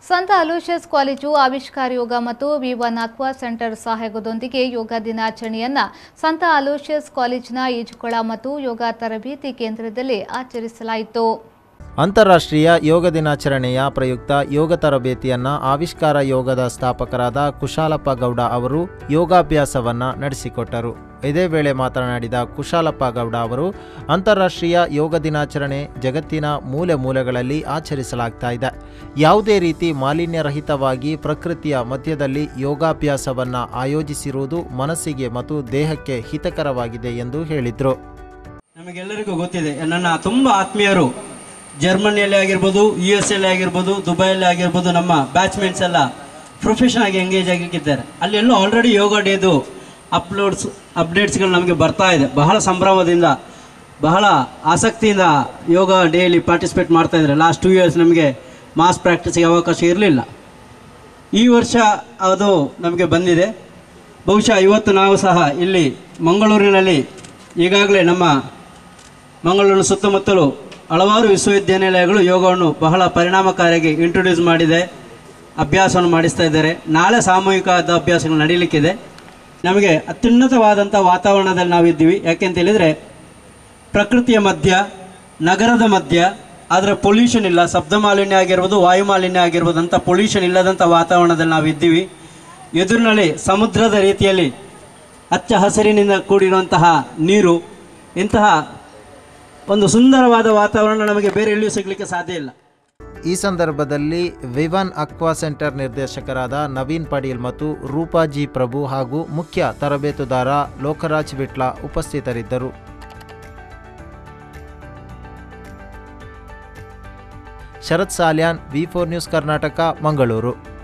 ಸಂತ Aloysius college ಆವಿಷ್ಕಾರ ಯೋಗ ಮತ್ತು ವಿ ಒನ್ ಅಕ್ವಾ ಸೆಂಟರ್ ಸಹಯೋಗದೊಂದಿಗೆ ಯೋಗ ದಿನಾಚರಣೆಯನ್ನ ಸಂತ ಅಲೋಷಿಯಸ್ ಕಾಲೇಜಿನ ಈಜುಕೊಳ ಮತ್ತು ಯೋಗ ತರಬೇತಿ ಕೇಂದ್ರದಲ್ಲಿ ಆಚರಿಸಲಾಯಿತು ಅಂತಾರಾಷ್ಟ್ರೀಯ ಯೋಗ ದಿನಾಚರಣೆಯ ಪ್ರಯುಕ್ತ ಯೋಗ ತರಬೇತಿಯನ್ನ ಆವಿಷ್ಕಾರ ಯೋಗದ ಸ್ಥಾಪಕರಾದ ಕುಶಾಲಪ್ಪ ಗೌಡ ಅವರು ಯೋಗಾಭ್ಯಾಸವನ್ನ ನಡೆಸಿಕೊಟ್ಟರು ಇದೇ ವೇಳೆ ಮಾತನಾಡಿದ ಕುಶಾಲಪ್ಪ ಗೌಡ ಅವರು ಅಂತಾರಾಷ್ಟ್ರೀಯ ಯೋಗ ದಿನಾಚರಣೆ ಜಗತ್ತಿನ ಮೂಲೆ ಮೂಲೆಗಳಲ್ಲಿ ಆಚರಿಸಲಾಗ್ತಾ ಇದೆ ಯಾವುದೇ ರೀತಿ ಮಾಲಿನ್ಯರಹಿತವಾಗಿ ಪ್ರಕೃತಿಯ ಮಧ್ಯದಲ್ಲಿ ಯೋಗಾಭ್ಯಾಸವನ್ನ ಆಯೋಜಿಸಿರುವುದು ಮನಸ್ಸಿಗೆ ಮತ್ತು ದೇಹಕ್ಕೆ ಹಿತಕರವಾಗಿದೆ ಎಂದು ಹೇಳಿದರು ನಮಗೆಲ್ಲರಿಗೂ ಗೊತ್ತಿದೆ ನನ್ನ ತುಂಬ ಆತ್ಮೀಯರು ಜರ್ಮನಿಯಲ್ಲಿ ಆಗಿರ್ಬೋದು ಯು ಎಸ್ ಎಲ್ಲಿ ಆಗಿರ್ಬೋದು ದುಬೈಯಲ್ಲಿ ಆಗಿರ್ಬೋದು ನಮ್ಮ ಬ್ಯಾಚ್ಮೇಟ್ಸ್ ಎಲ್ಲ ಪ್ರೊಫೆಷನ್ ಆಗಿ ಎಂಗೇಜ್ ಆಗಿದ್ದಾರೆ ಅಲ್ಲೆಲ್ಲೋ ಆಲ್ರೆಡಿ ಯೋಗ ಡೇದು ಅಪ್ಲೋಡ್ಸ್ ಅಪ್ಡೇಟ್ಸ್ಗಳು ನಮಗೆ ಬರ್ತಾ ಇದೆ ಬಹಳ ಸಂಭ್ರಮದಿಂದ ಬಹಳ ಆಸಕ್ತಿಯಿಂದ ಯೋಗ ಡೇಲಿ ಪಾರ್ಟಿಸಿಪೇಟ್ ಮಾಡ್ತಾ ಇದ್ದಾರೆ ಲಾಸ್ಟ್ ಟೂ ಇಯರ್ಸ್ ನಮಗೆ ಮಾಸ್ ಪ್ರಾಕ್ಟೀಸ್ಗೆ ಅವಕಾಶ ಇರಲಿಲ್ಲ ಈ ವರ್ಷ ಅದು ನಮಗೆ ಬಂದಿದೆ ಬಹುಶಃ ಇವತ್ತು ನಾವು ಸಹ ಇಲ್ಲಿ ಮಂಗಳೂರಿನಲ್ಲಿ ಈಗಾಗಲೇ ನಮ್ಮ ಮಂಗಳೂರಿನ ಸುತ್ತಮುತ್ತಲು ಹಲವಾರು ವಿಶ್ವವಿದ್ಯಾನಿಲಯಗಳು ಯೋಗವನ್ನು ಬಹಳ ಪರಿಣಾಮಕಾರಿಯಾಗಿ ಇಂಟ್ರೊಡ್ಯೂಸ್ ಮಾಡಿದೆ ಅಭ್ಯಾಸವನ್ನು ಮಾಡಿಸ್ತಾ ಇದ್ದಾರೆ ನಾಳೆ ಸಾಮೂಹಿಕವಾದ ಅಭ್ಯಾಸಗಳು ನಡೀಲಿಕ್ಕಿದೆ ನಮಗೆ ಅತ್ಯುನ್ನತವಾದಂಥ ವಾತಾವರಣದಲ್ಲಿ ನಾವಿದ್ದೀವಿ ಯಾಕೆಂತ ಹೇಳಿದರೆ ಪ್ರಕೃತಿಯ ಮಧ್ಯ ನಗರದ ಮಧ್ಯ ಆದರೆ ಪೊಲ್ಯೂಷನ್ ಇಲ್ಲ ಶಬ್ದ ಮಾಲಿನ್ಯ ಆಗಿರ್ಬೋದು ವಾಯು ಮಾಲಿನ್ಯ ಆಗಿರ್ಬೋದು ಅಂತ ಪೊಲ್ಯೂಷನ್ ಇಲ್ಲದಂಥ ವಾತಾವರಣದಲ್ಲಿ ನಾವು ಇದ್ದೀವಿ ಎದುರಿನಲ್ಲಿ ಸಮುದ್ರದ ರೀತಿಯಲ್ಲಿ ಹಚ್ಚ ಹಸಿರಿನಿಂದ ಕೂಡಿರುವಂತಹ ನೀರು ಇಂತಹ ಒಂದು ಸುಂದರವಾದ ವಾತಾವರಣ ನಮಗೆ ಬೇರೆ ಎಲ್ಲಿಯೂ ಸಿಗಲಿಕ್ಕೆ ಸಾಧ್ಯ ಇಲ್ಲ ಈ ಸಂದರ್ಭದಲ್ಲಿ ವಿವನ್ ಅಕ್ವಾ ಸೆಂಟರ್ ನಿರ್ದೇಶಕರಾದ ನವೀನ್ ಪಡೀಲ್ ಮತ್ತು ರೂಪಾಜಿ ಪ್ರಭು ಹಾಗೂ ಮುಖ್ಯ ತರಬೇತುದಾರ ಲೋಕರಾಜ್ ವಿಟ್ಲ ಉಪಸ್ಥಿತರಿದ್ದರು Sharath Salyan V four news Karnataka Mangaluru